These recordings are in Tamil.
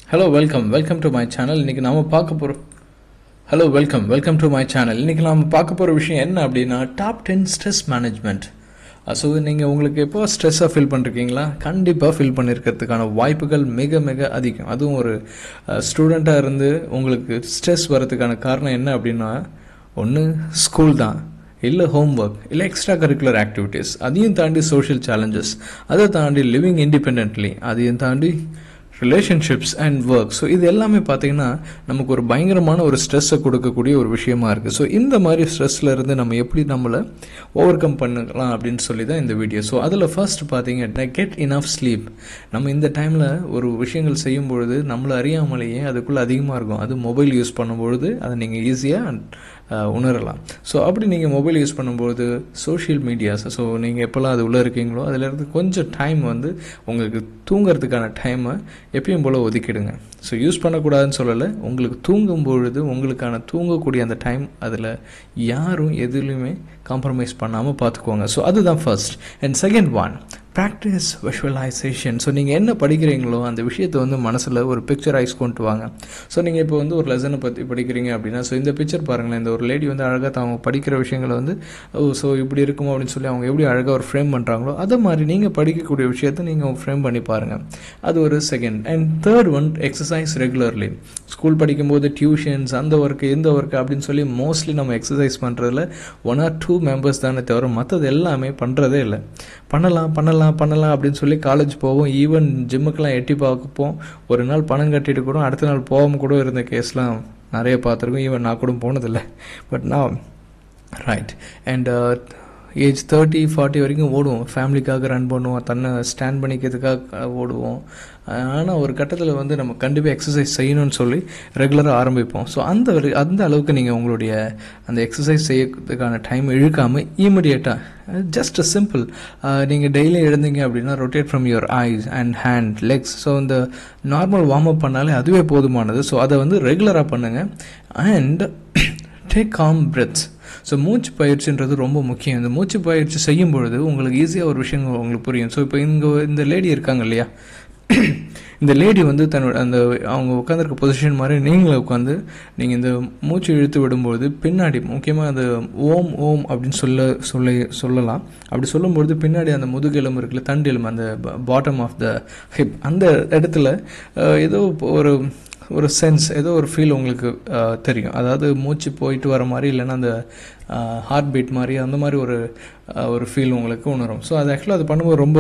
hello welcome welcome to my channel இன்றைக்கி நாம் பார்க்க போகிறோம் hello welcome welcome to my channel இன்றைக்கி நாம் பார்க்க போகிற விஷயம் என்ன அப்படின்னா top ten stress management so நீங்கள் உங்களுக்கு எப்போ ஸ்ட்ரெஸ்ஸாக ஃபீல் பண்ணிருக்கீங்களா கண்டிப்பாக ஃபீல் பண்ணியிருக்கிறதுக்கான வாய்ப்புகள் மிக மிக அதிகம் அதுவும் ஒரு ஸ்டூடெண்ட்டாக இருந்து உங்களுக்கு ஸ்ட்ரெஸ் வரதுக்கான காரணம் என்ன அப்படின்னா ஒன்று ஸ்கூல் தான் இல்லை ஹோம் ஒர்க் இல்லை எக்ஸ்ட்ரா கரிக்குலர் ஆக்டிவிட்டீஸ் அதையும் தாண்டி சோஷியல் சேலஞ்சஸ் அதை தாண்டி லிவிங் இண்டிபெண்ட்லி அதையும் தாண்டி ரிலேஷன்ஷிப்ஸ் அண்ட் ஒர்க் ஸோ இது எல்லாமே பார்த்தீங்கன்னா நமக்கு ஒரு பயங்கரமான ஒரு ஸ்ட்ரெஸ்ஸை கொடுக்கக்கூடிய ஒரு விஷயமா இருக்குது ஸோ இந்த மாதிரி ஸ்ட்ரெஸ்ல இருந்து நம்ம எப்படி நம்மளை ஓவர் கம் பண்ணலாம் அப்படின்னு சொல்லி தான் இந்த வீடியோ ஸோ அதில் ஃபர்ஸ்ட் பார்த்தீங்கன்னா கெட் இனஃப் ஸ்லீப் நம்ம இந்த டைமில் ஒரு விஷயங்கள் செய்யும் பொழுது நம்மளை அறியாமலேயே அதுக்குள்ளே அதிகமாக இருக்கும் அது மொபைல் யூஸ் பண்ணும்பொழுது அதை நீங்கள் ஈஸியாக உணரலாம் ஸோ அப்படி நீங்கள் மொபைல் யூஸ் பண்ணும்போது சோஷியல் மீடியாஸ் ஸோ நீங்கள் எப்போல்லாம் அது உள்ளே இருக்கீங்களோ அதிலேருந்து கொஞ்சம் டைம் வந்து உங்களுக்கு தூங்குறதுக்கான டைமை எப்பயும் போல் ஒதுக்கிடுங்க ஸோ யூஸ் பண்ணக்கூடாதுன்னு சொல்லலை உங்களுக்கு தூங்கும் பொழுது உங்களுக்கான தூங்கக்கூடிய அந்த டைம் அதில் யாரும் எதுலேயுமே காம்ப்ரமைஸ் பண்ணாமல் பார்த்துக்கோங்க ஸோ அதுதான் first and second one practice visualisation so நீங்கள் என்ன படிக்கிறீங்களோ அந்த விஷயத்தை வந்து மனசில் ஒரு பிக்சரைஸ் கொண்டு வாங்க ஸோ நீங்கள் இப்போ வந்து ஒரு லெசனை பற்றி படிக்கிறீங்க அப்படின்னா ஸோ இந்த பிக்சர் பாருங்களேன் இந்த ஒரு லேடி வந்து அழகாக அவங்க படிக்கிற விஷயங்களை வந்து ஓ ஸோ இப்படி இருக்குமோ அப்படின்னு சொல்லி அவங்க எப்படி அழகாக ஒரு ஃப்ரேம் பண்ணுறாங்களோ அதை மாதிரி நீங்கள் படிக்கக்கூடிய விஷயத்தை நீங்கள் ஃப்ரேம் பண்ணி பாருங்கள் அது ஒரு second and third one exercise regularly school படிக்கும்போது டியூஷன்ஸ் அந்த ஒர்க்கு இந்த ஒர்க்கு அப்படின்னு சொல்லி மோஸ்ட்லி நம்ம எக்ஸசைஸ் பண்ணுறதுல ஒன் ஆர் டூ மெம்பர்ஸ் தானே தவிர மற்றது எல்லாமே பண்ணுறதே இல்லை பண்ணலாம் பண்ணலாம் பண்ணலாம் அப்படின்னு சொல்லி காலேஜ் போவோம் ஈவன் ஜிம்முக்கெல்லாம் எட்டி பார்ப்போம் ஒரு நாள் பணம் கட்டிட்டு கூட அடுத்த நாள் போகாமல் கூட இருந்த கேஸ்லாம் நிறைய பார்த்துருக்கோம் ஈவன் நான் கூட போனதில்லை பட் நான் right and age thirty forty வரைக்கும் ஓடுவோம் ஃபேமிலிக்காக ரன் பண்ணுவோம் தன்னை ஸ்டாண்ட் பண்ணிக்கிறதுக்காக ஓடுவோம் ஆனால் ஒரு கட்டத்தில் வந்து நம்ம கண்டிப்பாக எக்ஸசைஸ் செய்யணும்னு சொல்லி ரெகுலராக ஆரம்பிப்போம் ஸோ அந்த அந்த அளவுக்கு நீங்கள் உங்களுடைய அந்த எக்ஸசைஸ் செய்யறதுக்கான டைம் இழுக்காமல் இமீடியட்டாக ஜஸ்ட் சிம்பிள் நீங்கள் டெய்லி எழுந்தீங்க அப்படின்னா rotate from your eyes and hand legs so இந்த நார்மல் வார்ம் அப் பண்ணாலே அதுவே போதுமானது ஸோ அதை வந்து ரெகுலராக பண்ணுங்கள் and take calm breaths so மூச்சு பயிற்சின்றது ரொம்ப முக்கியம் இந்த மூச்சு பயிற்சி செய்யும் பொழுது உங்களுக்கு ஈஸியாக ஒரு விஷயம் உங்களுக்கு புரியும் ஸோ இப்போ இங்கே இந்த லேடி இருக்காங்க இல்லையா இந்த லேடி வந்து தன்னோட அந்த அவங்க உட்காந்துருக்க பொசிஷன் மாதிரி நீங்களும் உட்காந்து நீங்கள் இந்த மூச்சு இழுத்து விடும்பொழுது பின்னாடி முக்கியமாக அந்த ஓம் ஓம் அப்படின்னு சொல்ல சொல்ல சொல்லலாம் அப்படி சொல்லும்பொழுது பின்னாடி அந்த முதுகெலும்பு இருக்குல்ல தண்டு எலும்பு அந்த பாட்டம் ஆஃப் த ஹிப் அந்த இடத்துல ஏதோ ஒரு ஒரு சென்ஸ் ஏதோ ஒரு ஃபீல் உங்களுக்கு தெரியும் அதாவது மூச்சு போயிட்டு வர மாதிரி இல்லைன்னா அந்த ஹார்ட் பீட் மாதிரி அந்த மாதிரி ஒரு ஒரு ஃபீல் உங்களுக்கு உணரும் ஸோ அது ஆக்சுவலாக அது பண்ணும்போது ரொம்ப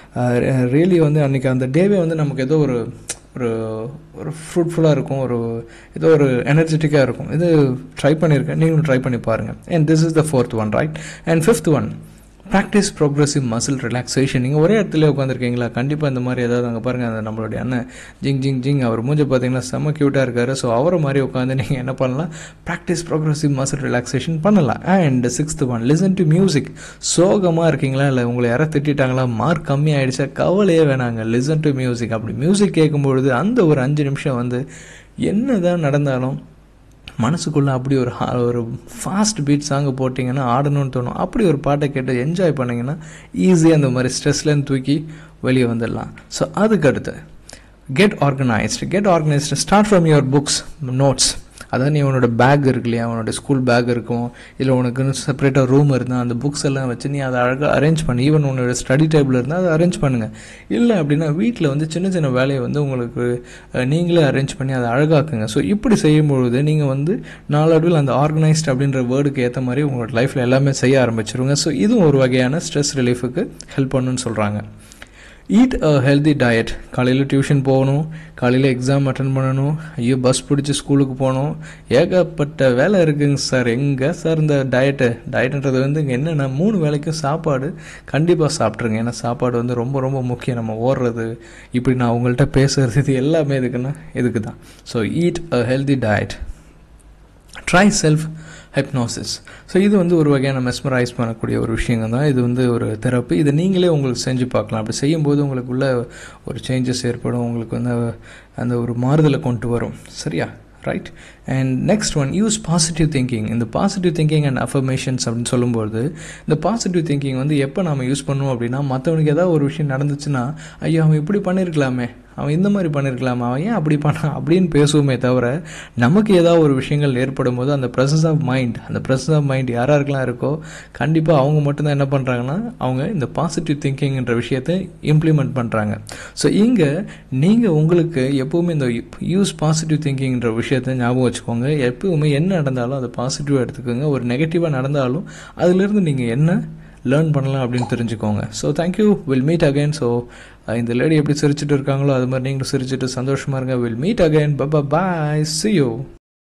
ரியலி வந்து அன்றைக்கி அந்த டேவே வந்து நமக்கு ஏதோ ஒரு ஒரு ஒரு ஃப்ரூட்ஃபுல்லாக இருக்கும் ஒரு ஏதோ ஒரு எனர்ஜெட்டிக்காக இருக்கும் இது ட்ரை பண்ணியிருக்கேன் நீங்களும் ட்ரை பண்ணி பாருங்கள் and this is the fourth one right and fifth one practice progressive muscle relaxation நீங்கள் ஒரே இடத்துல உட்காந்துருக்கீங்களா கண்டிப்பாக இந்த மாதிரி ஏதாவது அங்கே பாருங்கள் அந்த நம்மளுடைய அண்ணன் ஜிங் ஜிங் ஜிங் அவர் மூஞ்ச பார்த்தீங்கன்னா செம்ம க்யூட்டாக இருக்கார் ஸோ அவரை மாதிரி உட்காந்து நீங்கள் என்ன பண்ணலாம் ப்ராக்டிஸ் ப்ரோக்ரஸிவ் மசில் ரிலாக்ஸேஷன் பண்ணலாம் and sixth one listen to music சோகமாக இருக்கீங்களா இல்லை உங்களை யாரை திட்டாங்களா மார்க் கம்மி ஆகிடுச்சா கவலையே வேணாங்க லிசன் டு மியூசிக் அப்படி மியூசிக் கேட்கும்பொழுது அந்த ஒரு அஞ்சு நிமிஷம் வந்து என்ன தான் நடந்தாலும் மனசுக்குள்ளே அப்படி ஒரு ஒரு ஃபாஸ்ட் பீட் சாங்கு போட்டிங்கன்னா ஆடணும்னு தோணும் அப்படி ஒரு பாட்டை கேட்டு என்ஜாய் பண்ணிங்கன்னா ஈஸியாக அந்த மாதிரி ஸ்ட்ரெஸ்லேருந்து தூக்கி வெளியே வந்துடலாம் ஸோ அதுக்கு அடுத்து get organised get organised start from your books notes அதாவது நீ உன்னோட பேக் இருக்கு இல்லையா உன்னோட ஸ்கூல் பேக் இருக்கும் இல்லை உனக்குன்னு செப்பரேட்டாக ரூம் இருந்தால் அந்த புக்ஸ் எல்லாம் வச்சு நீ அதை அழகாக அரேஞ்ச் பண்ணி ஈவன் உன்னோட ஸ்டடி டேபிள் இருந்தால் அதை அரேஞ்ச் பண்ணுங்கள் இல்லை அப்படின்னா வீட்டில் வந்து சின்ன சின்ன வேலையை வந்து உங்களுக்கு நீங்களே அரேஞ்ச் பண்ணி அதை அழகாக்குங்க ஸோ இப்படி செய்யும்பொழுது நீங்கள் வந்து நாளடைவில் அந்த ஆர்கனைஸ்ட் அப்படின்ற வேர்டுக்கு ஏற்ற மாதிரி உங்களோட லைஃப்பில் எல்லாமே செய்ய ஆரம்பிச்சிருங்க ஸோ இதுவும் ஒரு வகையான ஸ்ட்ரெஸ் ரிலீஃபுக்கு ஹெல்ப் பண்ணுன்னு சொல்கிறாங்க ஈட் அ ஹெல்தி டயட் காலையில் டியூஷன் போகணும் காலையில் எக்ஸாம் அட்டன் பண்ணணும் ஐயோ பஸ் பிடிச்சி ஸ்கூலுக்கு போகணும் ஏகப்பட்ட வேலை இருக்குங்க சார் எங்கே சார் இந்த டயட்டு டயட்டுன்றது வந்து இங்கே என்னென்னா மூணு வேலைக்கும் சாப்பாடு கண்டிப்பாக சாப்பிட்ருங்க ஏன்னா சாப்பாடு வந்து ரொம்ப ரொம்ப முக்கியம் நம்ம ஓடுறது இப்படி நான் உங்கள்கிட்ட பேசுகிறது இது எல்லாமே எதுக்குன்னா இதுக்கு தான் so eat a healthy diet try self hypnosis so இது வந்து ஒரு வகையான மெஸ்மரைஸ் பண்ணக்கூடிய ஒரு விஷயங்க தான் இது வந்து ஒரு தெரப்பி இதை நீங்களே உங்களுக்கு செஞ்சு பார்க்கலாம் அப்படி செய்யும்போது உங்களுக்குள்ள ஒரு சேஞ்சஸ் ஏற்படும் உங்களுக்கு வந்து அந்த ஒரு மாறுதலை கொண்டு வரும் சரியா right and next one use positive thinking இந்த பாசிட்டிவ் திங்கிங் அண்ட் அஃபர்மேஷன்ஸ் அப்படின்னு சொல்லும்போது இந்த பாசிட்டிவ் திங்கிங் வந்து எப்போ நம்ம யூஸ் பண்ணுவோம் அப்படின்னா மற்றவனுக்கு ஏதாவது ஒரு விஷயம் நடந்துச்சுன்னா ஐயோ அவன் இப்படி பண்ணியிருக்கலாமே அவன் இந்த மாதிரி பண்ணியிருக்கலாமா அவன் ஏன் அப்படி பண்ணான் அப்படின்னு பேசுவோமே தவிர நமக்கு ஏதாவது ஒரு விஷயங்கள் ஏற்படும் போது அந்த ப்ரெசன்ஸ் ஆஃப் மைண்ட் அந்த ப்ரெசன்ஸ் ஆஃப் மைண்ட் யார் யாருக்கெல்லாம் இருக்கோ கண்டிப்பாக அவங்க மட்டும்தான் என்ன பண்ணுறாங்கன்னா அவங்க இந்த பாசிட்டிவ் திங்கிங்ன்ற விஷயத்தை இம்ப்ளிமெண்ட் பண்ணுறாங்க ஸோ இங்கே நீங்கள் உங்களுக்கு எப்போவுமே இந்த யூஸ் பாசிட்டிவ் திங்கிங்ன்ற விஷயத்தை ஞாபகம் வச்சுக்கோங்க எப்பவுமே என்ன நடந்தாலும் அதை பாசிட்டிவாக எடுத்துக்கோங்க ஒரு நெகட்டிவாக நடந்தாலும் அதுலேருந்து நீங்கள் என்ன லேர்ன் பண்ணலாம் அப்படின்னு தெரிஞ்சுக்கோங்க so thank you will meet again so இந்த லேடி எப்படி சிரிச்சிட்டு இருக்காங்களோ அது மாதிரி நீங்களும் சிரிச்சிட்டு சந்தோஷமாக இருங்க வில் மீட் அகைன் பபா பாய் சி யூ